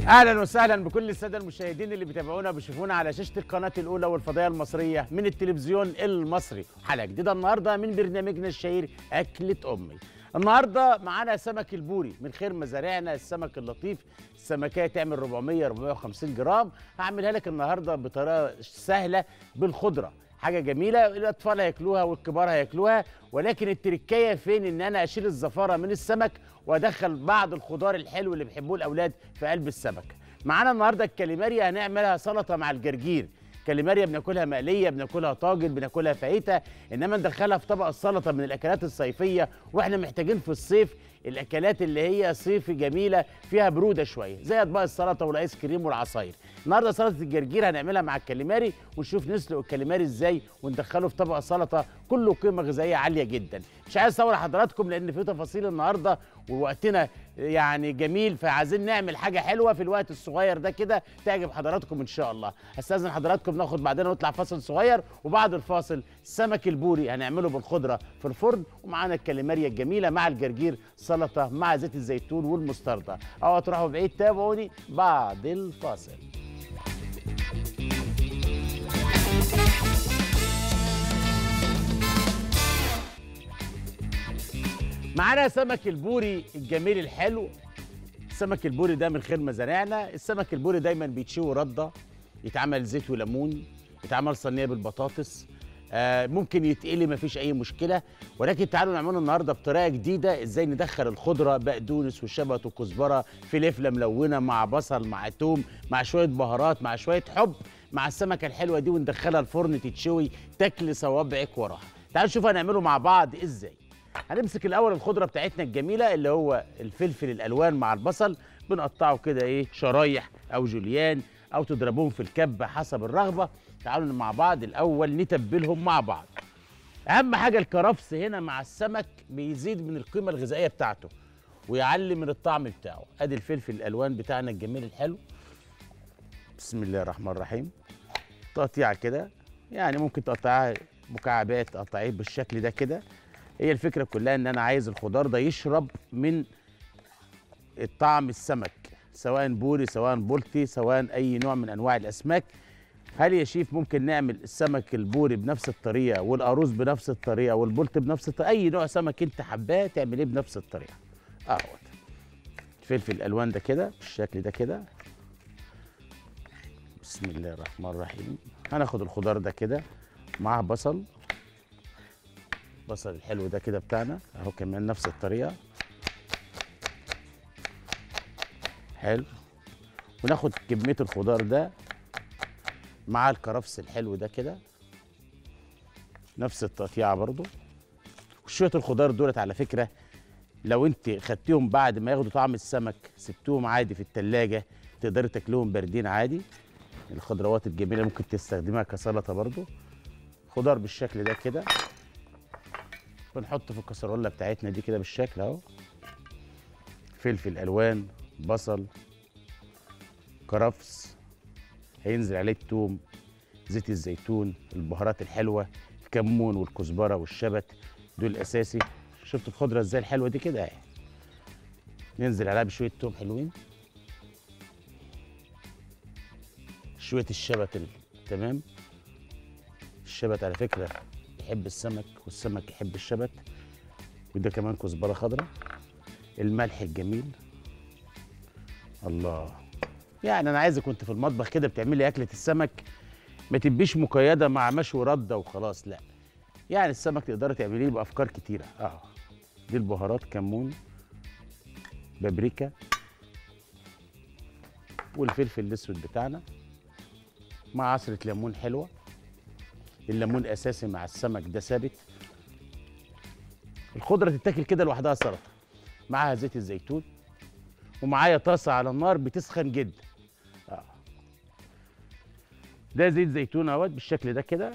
اهلا وسهلا بكل الساده المشاهدين اللي بيتابعونا وبيشوفونا على شاشه القناه الاولى والفضائيه المصريه من التلفزيون المصري حلقه جديده النهارده من برنامجنا الشهير اكله امي النهارده معانا سمك البوري من خير مزارعنا السمك اللطيف السمكيه تعمل 400 450 جرام هعملها لك النهارده بطريقه سهله بالخضره حاجه جميله الاطفال هياكلوها والكبار هياكلوها ولكن التركايه فين ان انا اشيل الزفاره من السمك وادخل بعض الخضار الحلو اللي بيحبوه الاولاد في قلب السمك معانا النهارده الكاليماريا هنعملها سلطه مع الجرجير كاليماريا بناكلها مقليه بناكلها طاجن بناكلها فاهيتا انما ندخلها في طبق السلطه من الاكلات الصيفيه واحنا محتاجين في الصيف الاكلات اللي هي صيفي جميله فيها بروده شويه زي اطباق السلطه والايس كريم والعصاير النهارده سلطه الجرجير هنعملها مع الكاليماري ونشوف نسلق الكاليماري ازاي وندخله في طبق سلطه كله قيمه غذائيه عاليه جدا مش عايز اصور حضراتكم لان في تفاصيل النهارده ووقتنا يعني جميل فعايزين نعمل حاجه حلوه في الوقت الصغير ده كده تعجب حضراتكم ان شاء الله هستاذن حضراتكم ناخد بعدين ونطلع فاصل صغير وبعد الفاصل السمك البوري هنعمله بالخضره في الفرن ومعانا الكاليماريا الجميله مع الجرجير سلطه مع زيت الزيتون والمستردة او تروحوا بعيد تابعوني بعد الفاصل معانا سمك البوري الجميل الحلو السمك البوري ده من خير مزارعنا السمك البوري دايما بيتشوي رده يتعمل زيت وليمون يتعمل صينيه بالبطاطس آه ممكن يتقلي مفيش اي مشكله ولكن تعالوا نعمله النهارده بطريقه جديده ازاي ندخل الخضره بقدونس وشبت وكزبره فلفله ملونه مع بصل مع توم مع شويه بهارات مع شويه حب مع السمكه الحلوه دي وندخلها الفرن تتشوي تاكل صوابعك وراها تعالوا نشوف هنعمله مع بعض ازاي هنمسك الاول الخضره بتاعتنا الجميله اللي هو الفلفل الالوان مع البصل بنقطعه كده ايه شرايح او جوليان او تضربوهم في الكبه حسب الرغبه تعالوا مع بعض الاول نتبلهم مع بعض اهم حاجه الكرفس هنا مع السمك بيزيد من القيمه الغذائيه بتاعته ويعلي من الطعم بتاعه ادي الفلفل الالوان بتاعنا الجميل الحلو بسم الله الرحمن الرحيم تقطيعه كده يعني ممكن تقطعها مكعبات تقطعيه بالشكل ده كده هي الفكره كلها ان انا عايز الخضار ده يشرب من الطعم السمك سواء بوري سواء بولتي سواء اي نوع من انواع الاسماك هل يا شيف ممكن نعمل السمك البوري بنفس الطريقه والقاروص بنفس الطريقه والبولت بنفس الطريقه اي نوع سمك انت حباه تعمليه بنفس الطريقه اهوت الفلفل الالوان ده كده بالشكل ده كده بسم الله الرحمن الرحيم هناخد الخضار ده كده مع بصل البصل الحلو ده كده بتاعنا اهو كمان نفس الطريقه حلو وناخد كميه الخضار ده مع الكرفس الحلو ده كده نفس التقطيعه برضو وشويه الخضار دولت على فكره لو انت خدتيهم بعد ما ياخدوا طعم السمك سبتوهم عادي في التلاجة تقدري تاكلوهم باردين عادي الخضروات الجميله ممكن تستخدمها كسلطه برضو خضار بالشكل ده كده بنحط في الكسرولة بتاعتنا دي كده بالشكل اهو فلفل الوان بصل كرفس هينزل عليه التوم زيت الزيتون البهارات الحلوه الكمون والكزبره والشبت دول الاساسي شفت الخضره ازاي الحلوه دي كده اهي ننزل عليها بشويه توم حلوين شويه الشبت ال- تمام الشبت على فكره يحب السمك والسمك يحب الشبت وده كمان كزبره خضراء الملح الجميل الله يعني انا عايزك كنت في المطبخ كده بتعملي اكله السمك ما تبقيش مقيده مع مشوي رده وخلاص لا يعني السمك تقدري تعمليه بافكار كتيره اه دي البهارات كمون بابريكا والفلفل الاسود بتاعنا مع عصره ليمون حلوه الليمون اساسي مع السمك ده ثابت الخضره تتاكل كده لوحدها سلطه معاها زيت الزيتون ومعايا طاسه على النار بتسخن جدا آه. ده زيت زيتون اهوت بالشكل ده كده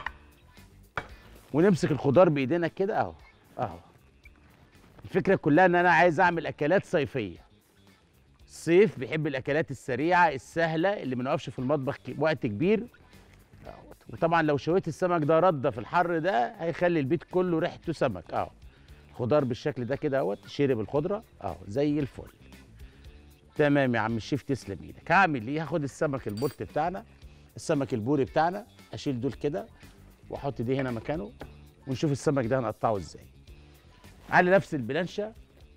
ونمسك الخضار بايدينا كده اهو اهو الفكره كلها ان انا عايز اعمل اكلات صيفيه الصيف بيحب الاكلات السريعه السهله اللي ما نقفش في المطبخ ك- وقت كبير أهوت. وطبعا لو شويت السمك ده رده في الحر ده هيخلي البيت كله ريحته سمك اهو خضار بالشكل ده كده اهوت شرب الخضره اهو زي الفل تمام يا عم الشيف تسلم ايدك هعمل ايه هاخد السمك البولت بتاعنا السمك البوري بتاعنا اشيل دول كده واحط دي هنا مكانه ونشوف السمك ده هنقطعه ازاي على نفس البلانشه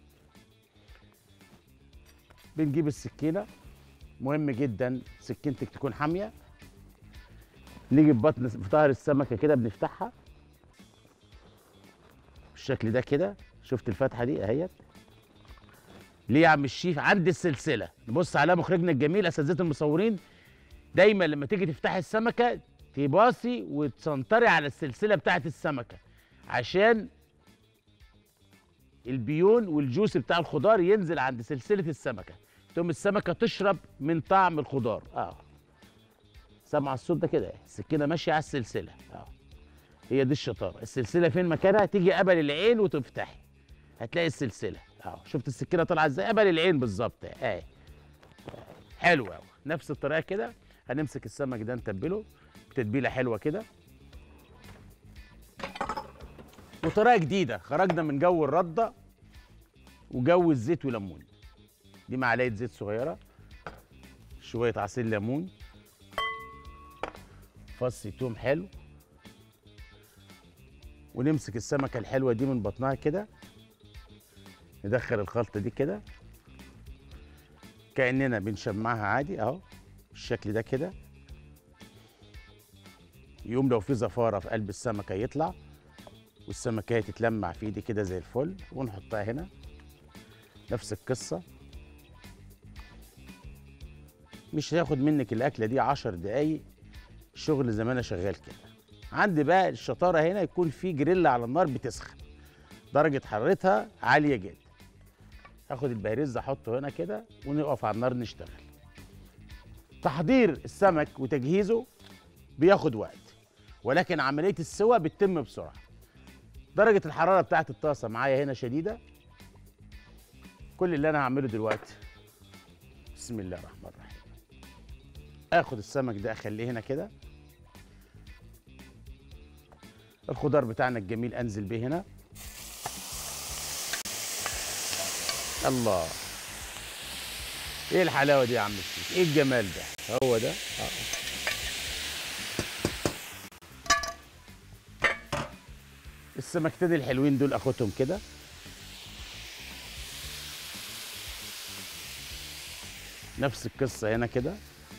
بنجيب السكينه مهم جدا سكينتك تكون حاميه نيجي في بطن في ظهر السمكه كده بنفتحها بالشكل ده كده شفت الفتحه دي اهيت ليه يا عم الشيف عند السلسله نبص على مخرجنا الجميل اساتذه المصورين دايما لما تيجي تفتحي السمكه تباصي وتسنطري على السلسله بتاعه السمكه عشان البيون والجوس بتاع الخضار ينزل عند سلسله السمكه تقوم السمكه تشرب من طعم الخضار اه سامع الصوت ده كده السكينه ماشيه على السلسله اه هي دي الشطاره السلسله فين مكانها تيجي قبل العين وتفتحي هتلاقي السلسله اه شفت السكينه طالعه ازاي قبل العين بالظبط اه حلو قوي نفس الطريقه كده هنمسك السمك ده نتبله بتتبيله حلوه كده وطريقه جديده خرجنا من جو الرده وجو الزيت وليمون دي معلقه زيت صغيره شويه عصير ليمون فص توم حلو ونمسك السمكه الحلوه دي من بطنها كده ندخل الخلطه دي كده كاننا بنشمعها عادي اهو بالشكل ده كده يقوم لو في زفاره في قلب السمكه يطلع والسمكيه تتلمع في ايدي كده زي الفل ونحطها هنا نفس القصه مش هياخد منك الاكله دي عشر دقايق شغل زي ما انا شغال كده عندي بقى الشطاره هنا يكون في جريل على النار بتسخن درجه حرارتها عاليه جدا اخد البهريز احطه هنا كده ونقف على النار نشتغل تحضير السمك وتجهيزه بياخد وقت ولكن عمليه السوى بتتم بسرعه درجه الحراره بتاعت الطاسه معايا هنا شديده كل اللي انا هعمله دلوقتي بسم الله الرحمن الرحيم اخد السمك ده اخليه هنا كده الخضار بتاعنا الجميل انزل بيه هنا الله ايه الحلاوه دي يا عم الشيخ ايه الجمال ده هو ده آه. السمكتين الحلوين دول اخدهم كده نفس القصه هنا كده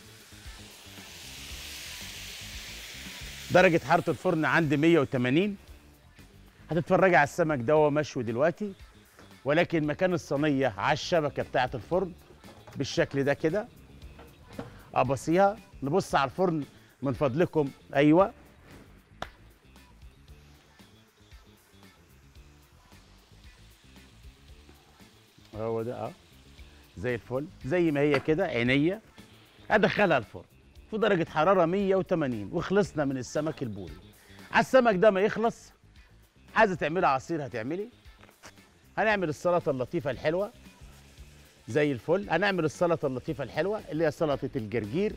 درجه حراره الفرن عندي 180 هتتفرجي على السمك ده وهو مشوي دلوقتي ولكن مكان الصينيه على الشبكه بتاعه الفرن بالشكل ده كده ابصيها نبص على الفرن من فضلكم ايوه هو ده اه زي الفل زي ما هي كده عينيا ادخلها الفرن في درجه حراره 180 وخلصنا من السمك البوري على السمك ده ما يخلص عايزه تعملي عصير هتعملي هنعمل السلطه اللطيفه الحلوه زي الفل هنعمل السلطه اللطيفه الحلوه اللي هي سلطه الجرجير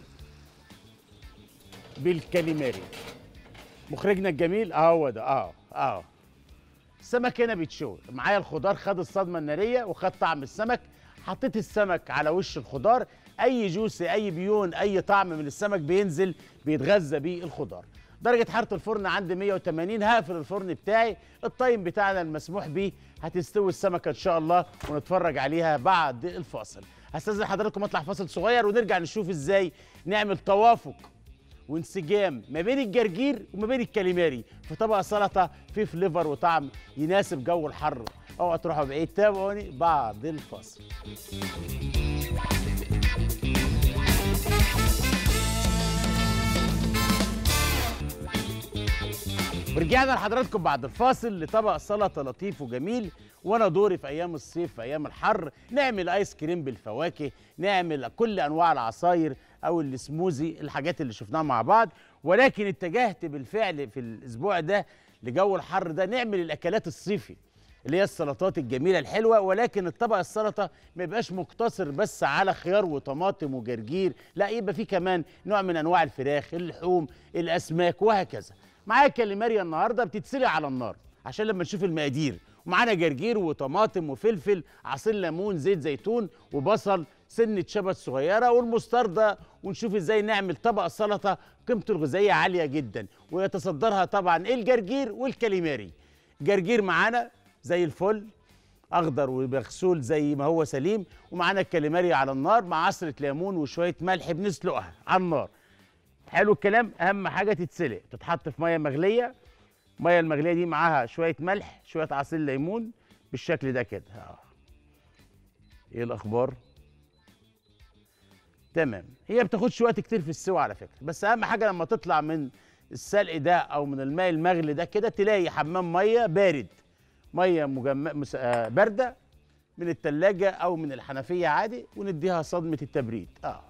بالكاليماري مخرجنا الجميل اهو ده اه اه السمك هنا بيتشوي معايا الخضار خد الصدمه الناريه وخد طعم السمك حطيت السمك على وش الخضار اي جوسي اي بيون اي طعم من السمك بينزل بيتغذى بيه الخضار درجة حرارة الفرن عند 180 هقفل الفرن بتاعي التايم بتاعنا المسموح بيه هتستوي السمكة إن شاء الله ونتفرج عليها بعد الفاصل هستاذن حضراتكم اطلع فاصل صغير ونرجع نشوف ازاي نعمل توافق وانسجام ما بين الجرجير وما بين الكاليماري في طبق سلطة فيه فليفر وطعم يناسب جو الحر اوعوا تروحوا بعيد تابعوني بعد الفاصل ورجعنا لحضراتكم بعد الفاصل لطبق سلطه لطيف وجميل وانا دوري في ايام الصيف في ايام الحر نعمل ايس كريم بالفواكه نعمل كل انواع العصاير او السموزي الحاجات اللي شفناها مع بعض ولكن اتجهت بالفعل في الاسبوع ده لجو الحر ده نعمل الاكلات الصيفي اللي هي السلطات الجميله الحلوه ولكن الطبق السلطه ما يبقاش مقتصر بس على خيار وطماطم وجرجير لا يبقى فيه كمان نوع من انواع الفراخ اللحوم الاسماك وهكذا معايا كاليماريا النهارده بتتسلق على النار عشان لما نشوف المقادير ومعانا جرجير وطماطم وفلفل عصير ليمون زيت زيتون وبصل سنه شبت صغيره والمستردة ونشوف ازاي نعمل طبق سلطه قيمته الغذائيه عاليه جدا ويتصدرها طبعا الجرجير والكاليماري جرجير معانا زي الفل اخضر ومغسول زي ما هو سليم ومعانا الكاليماري على النار مع عصره ليمون وشويه ملح بنسلقها على النار حلو الكلام اهم حاجه تتسلق تتحط في ميه مغليه الميه المغليه دي معاها شويه ملح شويه عصير ليمون بالشكل ده كده آه. ايه الاخبار تمام هي بتاخدش وقت كتير في السوا على فكره بس اهم حاجه لما تطلع من السلق ده او من الماء المغلي ده كده تلاقي حمام ميه بارد ميه مجم... مس... آه بارده من التلاجة او من الحنفيه عادي ونديها صدمه التبريد اه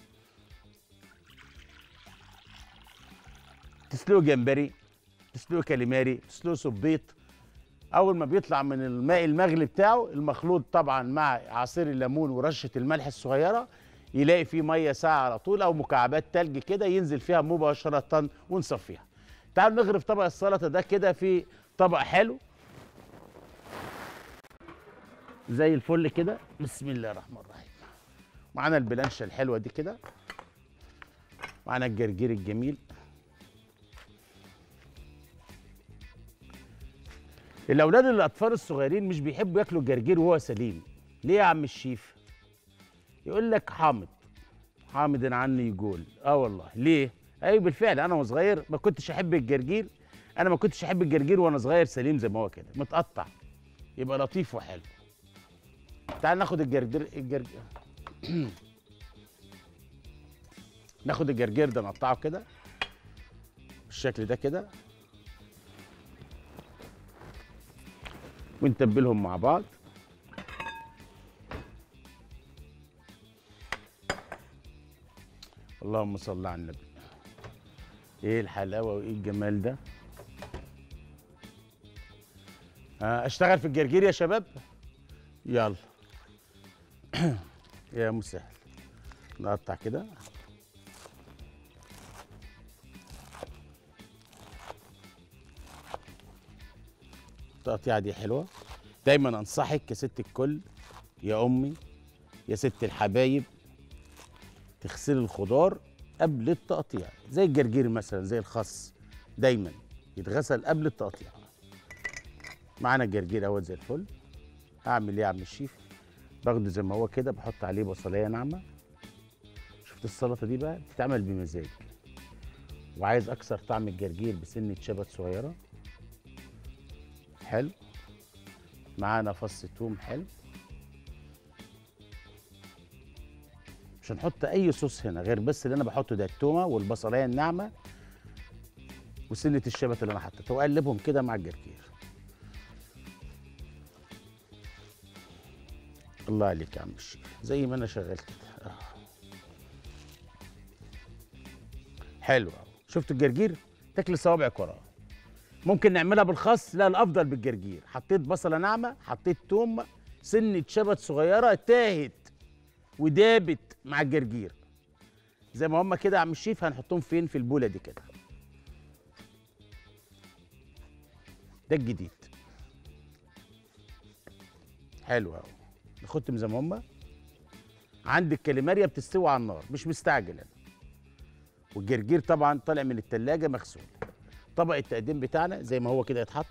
تسلقوا جمبري تسلقوا كاليماري تسلقوا صبيط اول ما بيطلع من الماء المغلي بتاعه المخلوط طبعا مع عصير الليمون ورشه الملح الصغيره يلاقي فيه ميه ساقعه على طول او مكعبات تلج كده ينزل فيها مباشره ونصفيها تعالوا نغرف طبق السلطه ده كده في طبق حلو زي الفل كده بسم الله الرحمن الرحيم معانا البلانشه الحلوه دي كده معانا الجرجير الجميل الاولاد الاطفال الصغيرين مش بيحبوا ياكلوا الجرجير وهو سليم ليه يا عم الشيف يقول لك حامض حامض عني يقول اه والله ليه ايوه بالفعل انا وصغير ما كنتش احب الجرجير انا ما كنتش احب الجرجير وانا صغير سليم زي ما هو كده متقطع يبقى لطيف وحلو تعال ناخد الجرجير الجرجير ناخد الجرجير ده نقطعه كده بالشكل ده كده ونتبلهم مع بعض اللهم صل على النبي ايه الحلاوه وايه الجمال ده آه، اشتغل في الجرجير يا شباب يلا يا مسهل نقطع كده التقطيعه دي حلوه دايما انصحك يا ست الكل يا امي يا ست الحبايب تغسلي الخضار قبل التقطيع زي الجرجير مثلا زي الخس دايما يتغسل قبل التقطيع معانا الجرجير اهوت زي الفل اعمل ايه يا عم الشيف باخده زي ما هو كده بحط عليه بصلايه ناعمه شفت السلطه دي بقى بتتعمل بمزاج وعايز اكسر طعم الجرجير بسنه شبت صغيره حلو معانا فص توم حلو مش هنحط اي صوص هنا غير بس اللي انا بحطه ده التومه والبصلايه الناعمه وسنه الشبت اللي انا حطيتها واقلبهم كده مع الجرجير الله عليك يا عم الشيخ زي ما انا شغال كده آه. حلو أوي. شفتوا الجرجير تاكل صوابعك وراه ممكن نعملها بالخس لا الافضل بالجرجير حطيت بصله ناعمه حطيت توم سنه شبت صغيره تاهت ودابت مع الجرجير زي ما هم كده يا عم الشيف هنحطهم فين في البوله دي كده ده الجديد حلو قوي ناخدهم زي ما هم عندك كاليماريا بتستوي على النار مش مستعجل انا والجرجير طبعا طالع من التلاجة مغسول طبق التقديم بتاعنا زي ما هو كده يتحط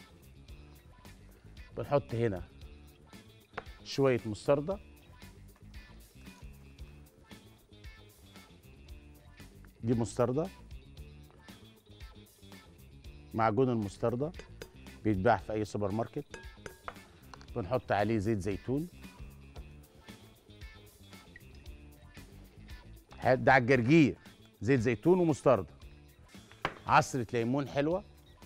بنحط هنا شوية مستردة دي مستردة معجون المستردة بيتباع في أي سوبر ماركت بنحط عليه زيت زيتون ده على الجرجير زيت زيتون ومستردة عصرة ليمون حلوة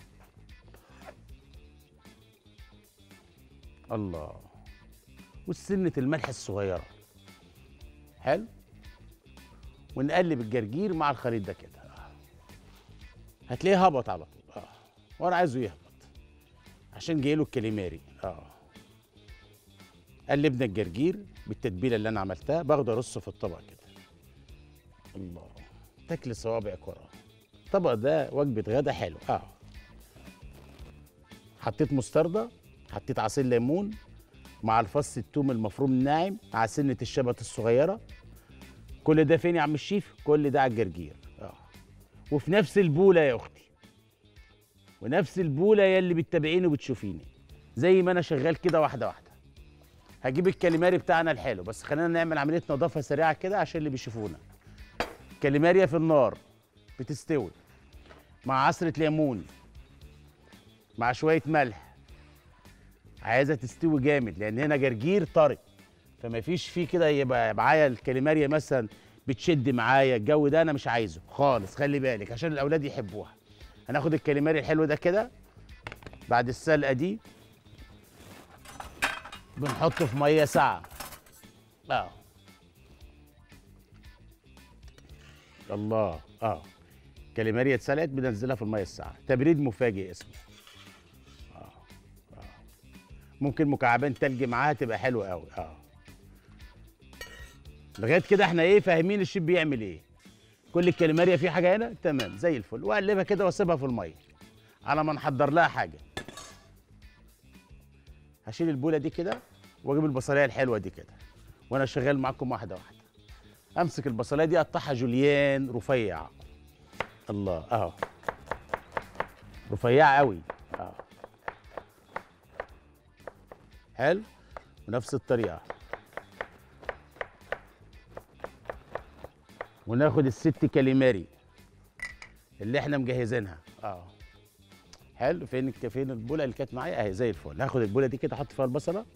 الله وسنة الملح الصغيرة حلو ونقلب الجرجير مع الخليط ده كده آه. هتلاقيه هبط على طول اه وانا عايزه يهبط عشان جايله الكاليماري اه قلبنا الجرجير بالتتبيله اللي انا عملتها باخده ارصه في الطبق كده الله تاكل صوابعك وراه الطبق ده وجبه غدا حلو اه حطيت مستردة حطيت عصير ليمون مع الفص التوم المفروم الناعم مع سنه الشبت الصغيره كل ده فين يا عم الشيف كل ده على الجرجير اه وفي نفس البوله يا اختي ونفس البوله يا اللي بتتابعيني وبتشوفيني زي ما انا شغال كده واحده واحده هجيب الكاليماري بتاعنا الحلو بس خلينا نعمل عمليه نظافه سريعه كده عشان اللي بيشوفونا كاليماريا في النار بتستوي مع عصره ليمون مع شويه ملح عايزه تستوي جامد لان هنا جرجير طري فما فيش فيه كده يبقى معايا الكاليماريا مثلا بتشد معايا الجو ده انا مش عايزه خالص خلي بالك عشان الاولاد يحبوها هناخد الكاليماري الحلو ده كده بعد السلقه دي بنحطه في ميه ساقعه اه الله اه كاليماريا اتسلقت بننزلها في الميه الساقعه تبريد مفاجئ اسمه اه اه ممكن مكعبين تلج معاها تبقى حلوه قوي اه لغايه كده احنا ايه فاهمين الشيف بيعمل ايه كل الكاليماريا في حاجه هنا تمام زي الفل واقلبها كده واسيبها في الميه على ما نحضر لها حاجه هشيل البوله دي كده واجيب البصليه الحلوه دي كده وانا شغال معاكم واحده واحده امسك البصليه دي اقطعها جوليان رفيع الله اهو رفيعه قوي اه حلو ونفس الطريقه وناخد الست كاليماري اللي احنا مجهزينها اه حلو فين الك- فين البوله اللي كانت معايا اهي زي الفل هاخد البوله دي كده احط فيها البصله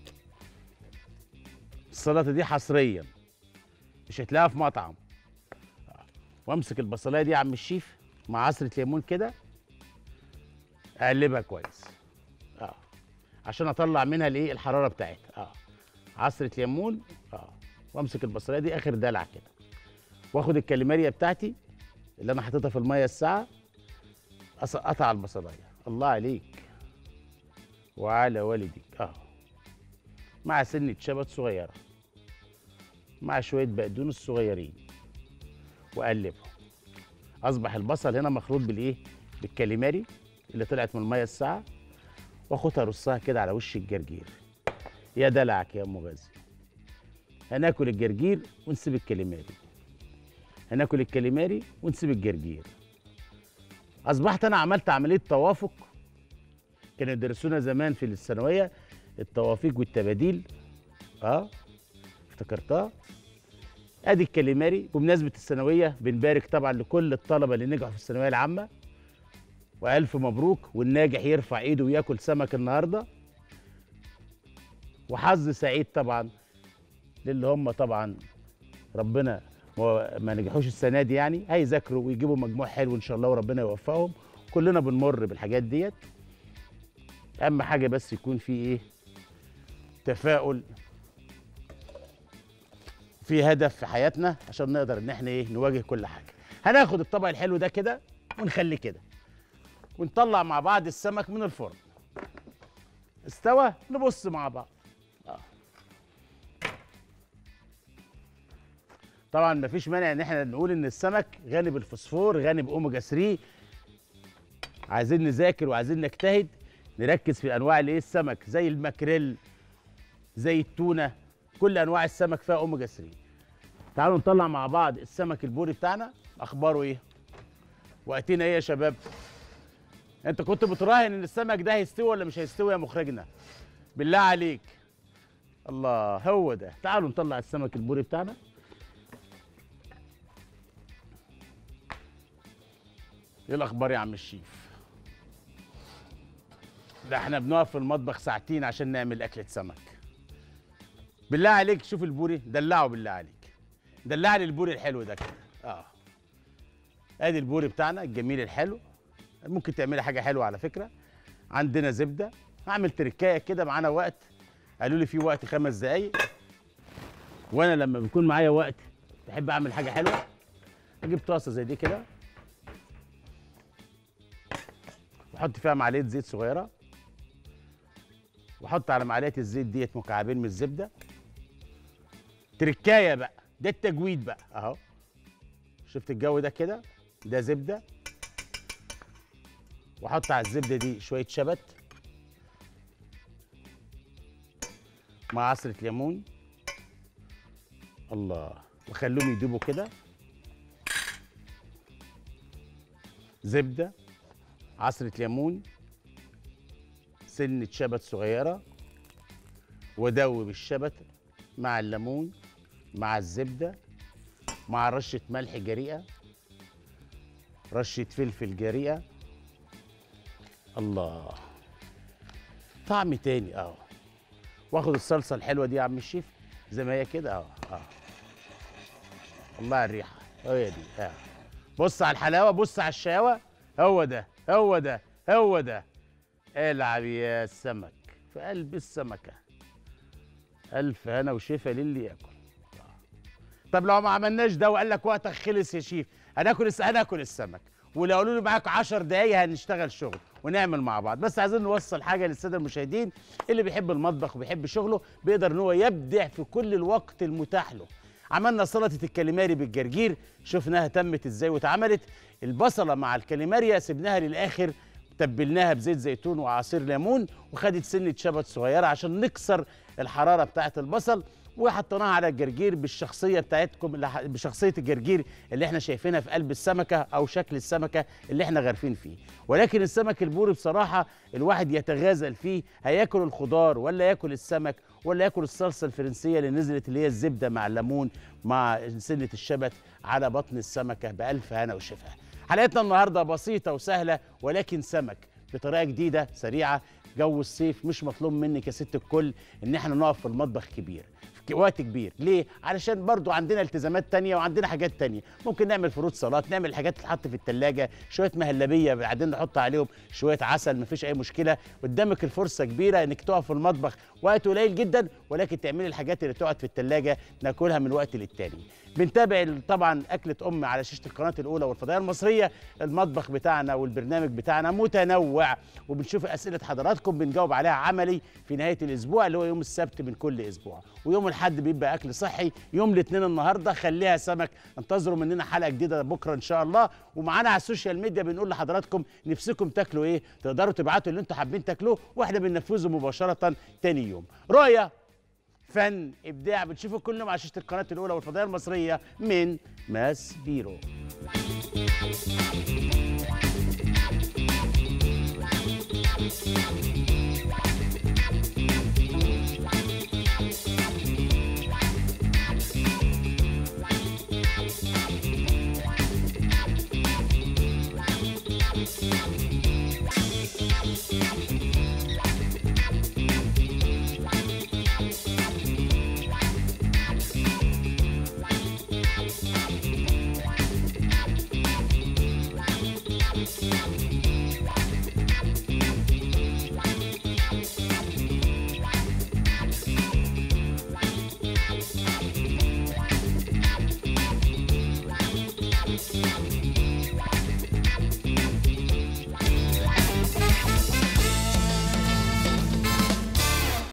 السلطه دي حصريا مش هتلاقيها في مطعم آه. وامسك البصلايه دي يا عم الشيف مع عصره ليمون كده اقلبها كويس اه عشان اطلع منها الايه الحراره بتاعتها اه عصره ليمون اه وامسك البصلايه دي اخر دلع كده واخد الكاليماريا بتاعتي اللي انا حاططها في الميه الساعه اسقطها على البصلايه الله عليك وعلى والديك اه مع سنه شبت صغيره مع شويه بقدونس صغيرين واقلبهم اصبح البصل هنا مخلوط بالايه بالكاليماري اللي طلعت من الميه الساعه واخدها ارصها كده على وش الجرجير يا دلعك يا ام غازي هناكل الجرجير ونسيب الكاليماري هناكل الكاليماري ونسيب الجرجير اصبحت انا عملت عمليه توافق كانوا يدرسونا زمان في الثانويه التوافيق والتباديل اه افتكرتها ادي الكاليماري بمناسبه الثانويه بنبارك طبعا لكل الطلبه اللي نجحوا في الثانويه العامه والف مبروك والناجح يرفع ايده وياكل سمك النهارده وحظ سعيد طبعا للي هم طبعا ربنا ما ما نجحوش السنه دي يعني هيذاكروا ويجيبوا مجموع حلو ان شاء الله وربنا يوفقهم كلنا بنمر بالحاجات ديت اهم حاجه بس يكون في ايه تفاؤل في هدف في حياتنا عشان نقدر ان احنا ايه نواجه كل حاجه هناخد الطبق الحلو ده كده ونخليه كده ونطلع مع بعض السمك من الفرن استوى نبص مع بعض آه. طبعا مفيش مانع ان احنا نقول ان السمك غني بالفوسفور غني باوميجا 3 عايزين نذاكر وعايزين نجتهد نركز في انواع الايه السمك زي الماكريل زي التونه كل انواع السمك فيها اوميجا 3 تعالوا نطلع مع بعض السمك البوري بتاعنا اخباره ايه وقتنا ايه يا شباب انت كنت بتراهن ان السمك ده هيستوي ولا مش هيستوي يا مخرجنا بالله عليك الله هو ده تعالوا نطلع السمك البوري بتاعنا ايه الاخبار يا عم الشيف ده احنا بنقف في المطبخ ساعتين عشان نعمل اكله سمك بالله عليك شوف البوري دلعه بالله عليك دلع لي البوري الحلو ده كده اه ادي البوري بتاعنا الجميل الحلو ممكن تعملي حاجه حلوه على فكره عندنا زبده هعمل تركايه كده معانا وقت قالوا لي في وقت خمس دقايق وانا لما بيكون معايا وقت بحب اعمل حاجه حلوه اجيب طاسه زي دي كده واحط فيها معلقه زيت صغيره واحط على معلقه الزيت ديت مكعبين من الزبده تركايه بقى ده التجويد بقى اهو شفت الجو ده كده ده زبده واحط على الزبده دي شويه شبت مع عصره ليمون الله وخلوهم يدوبوا كده زبده عصره ليمون سنه شبت صغيره ودوب الشبت مع الليمون مع الزبده مع رشه ملح جريئه رشه فلفل جريئه الله طعم تاني اه واخد الصلصه الحلوه دي يا عم الشيف زي ما هي كده اه اه الله على الريحه هي دي اه بص على الحلاوه بص على الشقاوه هو ده هو ده هو ده العب يا سمك في قلب السمكه الف هنا وشفا للي ياكل طب لو ما عملناش ده وقال لك وقتك خلص يا شيف هناكل الس... هناكل السمك ولو قالوا لي معاك 10 دقايق هنشتغل شغل ونعمل مع بعض بس عايزين نوصل حاجه للساده المشاهدين اللي بيحب المطبخ وبيحب شغله بيقدر ان هو يبدع في كل الوقت المتاح له عملنا سلطه الكاليماري بالجرجير شفناها تمت ازاي واتعملت البصله مع الكاليماريا سبناها للاخر تبلناها بزيت زيتون وعصير ليمون وخدت سنه شبت صغيره عشان نكسر الحراره بتاعه البصل وحطيناها على الجرجير بالشخصيه بتاعتكم اللي ح- بشخصيه الجرجير اللي احنا شايفينها في قلب السمكه او شكل السمكه اللي احنا غارفين فيه ولكن السمك البوري بصراحه الواحد يتغازل فيه هياكل الخضار ولا ياكل السمك ولا ياكل الصلصه الفرنسيه اللي نزلت اللي هي الزبده مع الليمون مع سنه الشبت على بطن السمكه بالف هنا وشفا حلقتنا النهارده بسيطه وسهله ولكن سمك بطريقه جديده سريعه جو الصيف مش مطلوب منك يا ست الكل ان احنا نقف في المطبخ كبير في وقت كبير ليه علشان برضو عندنا التزامات تانية وعندنا حاجات تانية ممكن نعمل فروت سلطات نعمل الحاجات اللي تحط في التلاجة شويه مهلبيه بعدين نحط عليهم شويه عسل مفيش اي مشكله قدامك الفرصه كبيره انك تقف في المطبخ وقت قليل جدا ولكن تعملي الحاجات اللي تقعد في التلاجة ناكلها من وقت للتاني بنتابع ال- طبعا اكله ام على شاشه القناه الاولى والفضائيه المصريه المطبخ بتاعنا والبرنامج بتاعنا متنوع وبنشوف اسئله حضراتكم بنجاوب عليها عملي في نهايه الاسبوع اللي هو يوم السبت من كل اسبوع ويوم الاحد بيبقى اكل صحي يوم الاثنين النهارده خليها سمك انتظروا مننا حلقه جديده بكره ان شاء الله ومعانا على السوشيال ميديا بنقول لحضراتكم نفسكم تاكلوا ايه تقدروا تبعتوا اللي انتم حابين تاكلوه واحنا بننفذه مباشره تاني يوم رؤيه فن ابداع بتشوفوا كل يوم على شاشه القناه الاولى والفضائيه المصريه من ماس بيرو